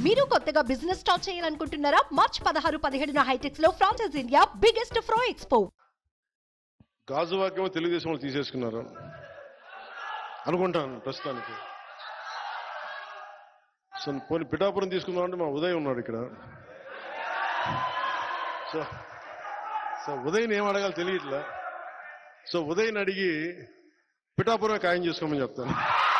మీరు కొత్తగా business start చేయాలనుకుంటున్నారా మార్చ్ పదహారు పదిహేడున హైటెక్స్ లో ఫ్రాన్సెస్ ఇండియా బిగ్గెస్ట్ ఫ్రో ఎక్స్పో గాజు వాక్యం తెలుగుదేశం వాళ్ళు తీసేసుకున్నారు అనుకుంటాను ప్రస్తుతానికి సో పోనీ పిఠాపురం తీసుకుందాం అంటే మా ఉదయ్ ఉన్నాడు ఇక్కడ సో సో ఉదయ్ని ఏం అడగాలి తెలియట్లే సో ఉదయ్ని అడిగి పిఠాపురం ఖాయం చేసుకోమని చెప్తాను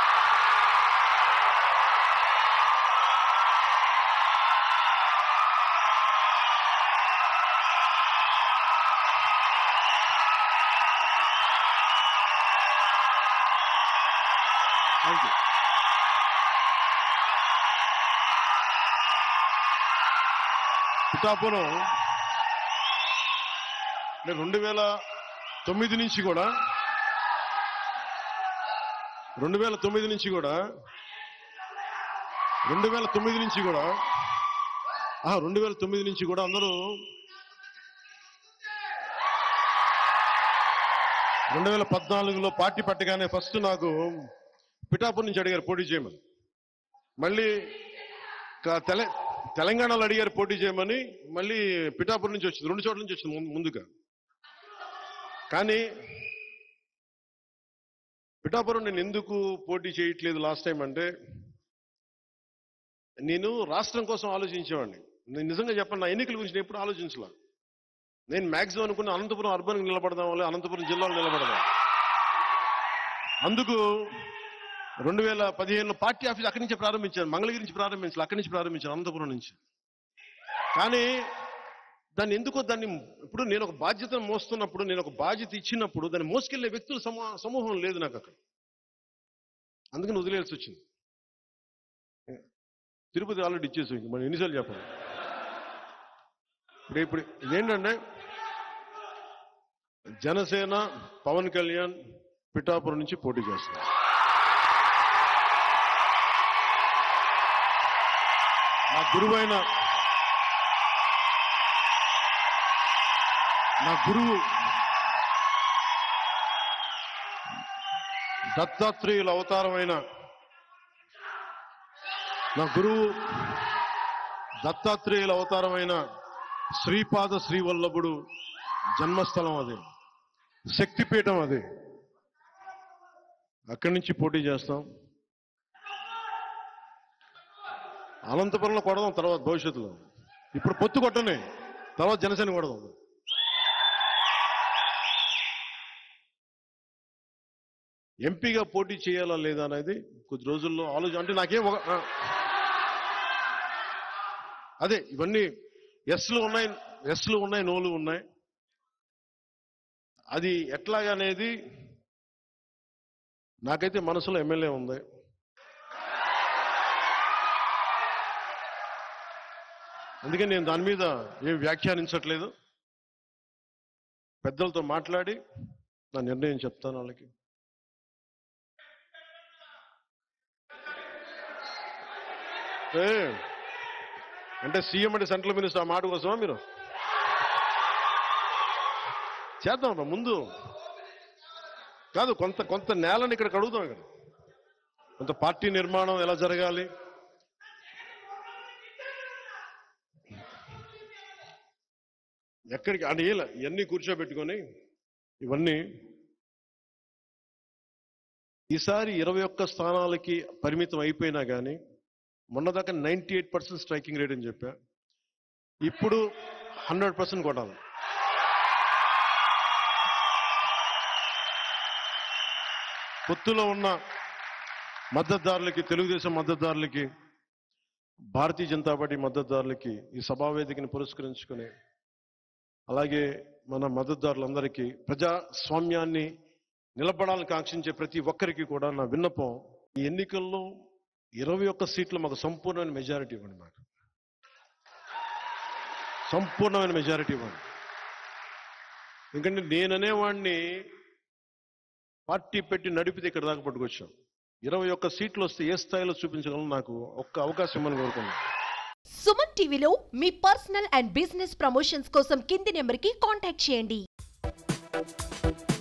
థ్యాంక్ యూ పిఠాపురం నేను రెండు వేల తొమ్మిది నుంచి కూడా రెండు వేల తొమ్మిది నుంచి కూడా రెండు వేల తొమ్మిది నుంచి కూడా ఆ, రెండు వేల తొమ్మిది నుంచి కూడా అందరూ రెండు వేల పద్నాలుగులో పార్టీ పెట్టగానే ఫస్ట్ నాకు పిఠాపురం నుంచి అడిగారు పోటీ చేయమని మళ్ళీ క- తెల తెలంగాణలో అడిగారు పోటీ చేయమని మళ్ళీ పిఠాపురం నుంచి వచ్చింది రెండు చోట్ల నుంచి వచ్చింది ముందు- ముందుగా కానీ పిఠాపురం నేను ఎందుకు పోటీ చేయట్లేదు లాస్ట్ టైం అంటే నేను రాష్ట్రం కోసం ఆలోచించేవాడిని నేను నిజంగా చెప్పండి నా ఎన్నికల గురించి నేను ఎప్పుడు ఆలోచించలా నేను మ్యాక్సిమం అనుకున్న అనంతపురం అర్బన్ నిలబడదాం వల్ల అనంతపురం జిల్లాలో నిలబడదాం అందుకు రెండు వేల పదిహేనులో పార్టీ ఆఫీస్ అక్కడి నుంచి ప్రారంభించాను మంగళగిరి నుంచి ప్రారంభించాను అక్కడి నుంచి ప్రారంభించాను అనంతపురం నుంచి కానీ దాన్ని ఎందుకో దాన్ని ఇప్పుడు నేను ఒక బాధ్యతను మోస్తున్నప్పుడు నేను ఒక బాధ్యత ఇచ్చినప్పుడు దాన్ని మోసుకెళ్లే వ్యక్తుల సమూ సమూహం లేదు నాకు అక్కడ అందుకని వదిలేయాల్సి వచ్చింది తిరుపతి ఆల్రెడీ ఇచ్చేసి మనం ఎన్నిసార్లు చెప్పాలి ఇప్పుడు ఇప్పుడు ఇదేంటంటే జనసేన పవన్ కళ్యాణ్ పిఠాపురం నుంచి పోటీ చేస్తున్నారు నా గురువైన నా గురువు దత్తాత్రేయుల అవతారమైన నా గురువు దత్తాత్రేయుల అవతారమైన శ్రీపాద శ్రీవల్లభుడు జన్మస్థలం అది శక్తిపీఠం అది అక్కడి నుంచి పోటీ చేస్తాం అనంతపురంలో కొడదాం తర్వాత భవిష్యత్తులో ఇప్పుడు పొత్తు కొట్టనే తర్వాత జనసేన కొడదాం ఎంపీగా పోటీ చేయాలా లేదా అనేది కొద్ది రోజుల్లో ఆలోచన అంటే నాకేం ఒక ఆ. అదే ఇవన్నీ ఎస్లు ఉన్నాయి ఎస్లు ఉన్నాయి నోలు ఉన్నాయి అది ఎట్లాగనేది నాకైతే మనసులో ఎమ్మెల్యే ఉంది అందుకే నేను దాని మీద ఏం వ్యాఖ్యానించట్లేదు పెద్దలతో మాట్లాడి నా నిర్ణయం చెప్తాను వాళ్ళకి ఏ, అంటే సీఎం అంటే సెంట్రల్ మినిస్టర్ ఆ మాట కోసమా మీరు చేద్దాం అబ్బా, ముందు కాదు కొంత కొంత నేలని ఇక్కడ కడుగుతాం ఇక్కడ కొంత పార్టీ నిర్మాణం ఎలా జరగాలి ఎక్కడికి అంటే ఇలా ఇవన్నీ కూర్చోబెట్టుకొని ఇవన్నీ ఈసారి ఇరవై ఒక్క స్థానాలకి పరిమితం అయిపోయినా కానీ మొన్నదాకా ninety eight percent striking rate అని చెప్పా ఇప్పుడు హండ్రెడ్ పర్సెంట్ కొట్టాలి పొత్తులో ఉన్న మద్దతుదారులకి తెలుగుదేశం మద్దతుదారులకి భారతీయ జనతా పార్టీ మద్దతుదారులకి ఈ సభావేదికని పురస్కరించుకుని అలాగే మన మద్దతుదారులందరికీ ప్రజాస్వామ్యాన్ని నిలబడాలని కాంక్షించే ప్రతి ఒక్కరికి కూడా నా విన్నపం ఈ ఎన్నికల్లో ఇరవై ఒక్క సీట్లు మాకు సంపూర్ణమైన మెజారిటీ ఇవ్వండి మాకు సంపూర్ణమైన మెజారిటీ ఇవ్వండి ఎందుకంటే నేననేవాడిని పార్టీ పెట్టి నడిపితే ఇక్కడ దాకా పట్టుకొచ్చాం ఇరవై ఒక్క సీట్లు వస్తే ఏ స్థాయిలో చూపించగలను నాకు ఒక్క అవకాశం ఇమ్మని కోరుకున్నాను సుమన్ టీవీలో మీ పర్సనల్ అండ్ బిజినెస్ ప్రమోషన్స్ కోసం కింది నెంబర్కి కాంటాక్ట్ చేయండి